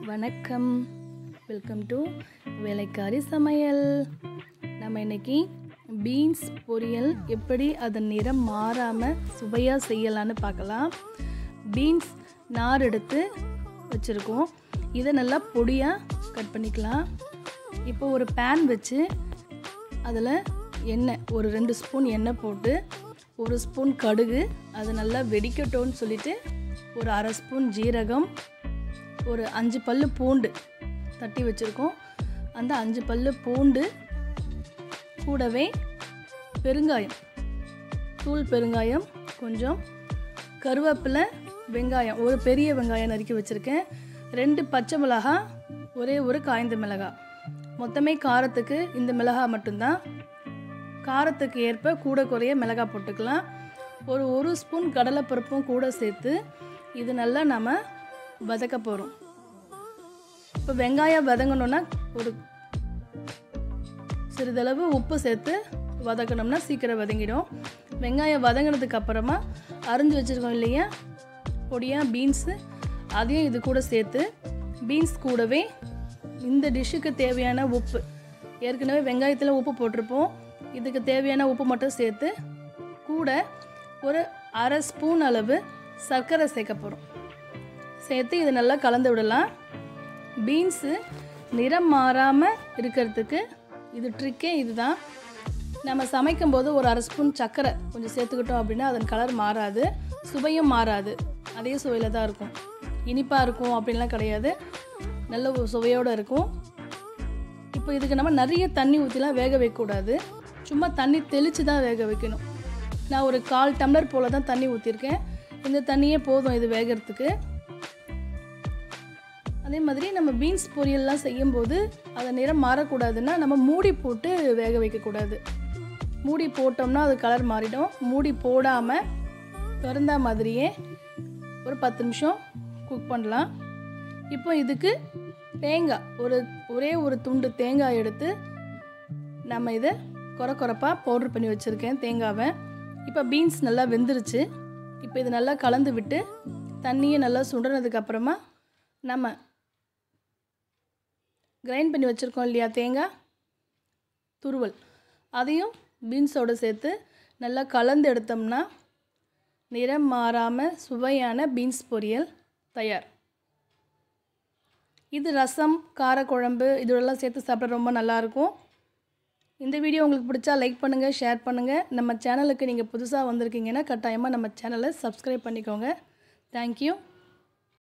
வணக்கம் welcome to வேலைக்காரி சமையல் நம்ம இன்னைக்கு பீன்ஸ் பொரியல் எப்படி அதன் நிறம் மாறாமல் சுவையாக செய்யலான்னு பார்க்கலாம் பீன்ஸ் நார் எடுத்து வச்சுருக்கோம் இதை நல்லா பொடியாக கட் பண்ணிக்கலாம் இப்போ ஒரு பேன் வச்சு அதில் எண்ணெய் ஒரு ரெண்டு ஸ்பூன் எண்ணெய் போட்டு ஒரு ஸ்பூன் கடுகு அது நல்லா வெடிக்கட்டும்னு சொல்லிட்டு ஒரு அரை ஸ்பூன் ஜீரகம் ஒரு அஞ்சு பல்லு பூண்டு தட்டி வச்சுருக்கோம் அந்த அஞ்சு பல்லு பூண்டு கூடவே பெருங்காயம் தூள் பெருங்காயம் கொஞ்சம் கருவேப்பிலை வெங்காயம் ஒரு பெரிய வெங்காயம் நறுக்கி வச்சுருக்கேன் ரெண்டு பச்சை மிளகாய் ஒரே ஒரு காய்ந்த மிளகாய் மொத்தமே காரத்துக்கு இந்த மிளகாய் மட்டும்தான் காரத்துக்கு ஏற்ப கூட குறைய மிளகாய் போட்டுக்கலாம் ஒரு ஒரு ஸ்பூன் கடலைப்பருப்பும் கூட சேர்த்து இது நல்லா நம்ம வதக்க போகிறோம் இப்போ வெங்காயம் வதங்கணுன்னா ஒரு சிறிதளவு உப்பு சேர்த்து வதக்கணும்னா சீக்கிரம் வதங்கிடும் வெங்காயம் வதங்கினதுக்கு அப்புறமா அரிஞ்சு வச்சுருக்கோம் இல்லையா பொடியாக பீன்ஸு அதையும் இது கூட சேர்த்து பீன்ஸ் கூடவே இந்த டிஷ்ஷுக்கு தேவையான உப்பு ஏற்கனவே வெங்காயத்தில் உப்பு போட்டிருப்போம் இதுக்கு தேவையான உப்பு மட்டும் சேர்த்து கூட ஒரு அரை ஸ்பூன் அளவு சர்க்கரை சேர்க்க போகிறோம் சேர்த்து இது நல்லா கலந்து விடலாம் பீன்ஸு நிறம் மாறாமல் இருக்கிறதுக்கு இது ட்ரிக்கே இதுதான் நம்ம சமைக்கும்போது ஒரு அரை ஸ்பூன் சர்க்கரை கொஞ்சம் சேர்த்துக்கிட்டோம் அப்படின்னா அதன் கலர் மாறாது சுவையும் மாறாது அதே சுவையில் தான் இருக்கும் இனிப்பாக இருக்கும் அப்படின்லாம் கிடையாது நல்ல ஒரு சுவையோடு இருக்கும் இப்போ இதுக்கு நம்ம நிறைய தண்ணி ஊற்றிலாம் வேக வைக்கக்கூடாது சும்மா தண்ணி தெளித்து தான் வேக வைக்கணும் நான் ஒரு கால் டம்ளர் போல் தான் தண்ணி ஊற்றிருக்கேன் இந்த தண்ணியே போதும் இது வேகிறதுக்கு அதே மாதிரி நம்ம பீன்ஸ் பொரியல்லாம் செய்யும்போது அதை நிறம் மாறக்கூடாதுன்னா நம்ம மூடி போட்டு வேக வைக்கக்கூடாது மூடி போட்டோம்னா அது கலர் மாறிடும் மூடி போடாமல் திறந்த மாதிரியே ஒரு பத்து நிமிஷம் குக் பண்ணலாம் இப்போ இதுக்கு தேங்காய் ஒரு ஒரே ஒரு துண்டு தேங்காய் எடுத்து நம்ம இதை குறை குறைப்பாக பவுட்ரு பண்ணி வச்சுருக்கேன் தேங்காவை இப்போ பீன்ஸ் நல்லா வெந்துருச்சு இப்போ இது நல்லா கலந்து விட்டு தண்ணியை நல்லா சுண்டுனதுக்கு அப்புறமா நம்ம கிரைண்ட் பண்ணி வச்சுருக்கோம் இல்லையா தேங்காய் துருவல் அதையும் பீன்ஸோடு சேர்த்து நல்லா கலந்து எடுத்தோம்னா நிறம் மாறாமல் சுவையான பீன்ஸ் பொரியல் தயார் இது ரசம் காரக்குழம்பு இதோடலாம் சேர்த்து சாப்பிட ரொம்ப நல்லாயிருக்கும் இந்த வீடியோ உங்களுக்கு பிடிச்சா லைக் பண்ணுங்கள் ஷேர் பண்ணுங்கள் நம்ம சேனலுக்கு நீங்கள் புதுசாக வந்திருக்கீங்கன்னா கட்டாயமாக நம்ம சேனலை சப்ஸ்கிரைப் பண்ணிக்கோங்க தேங்க்யூ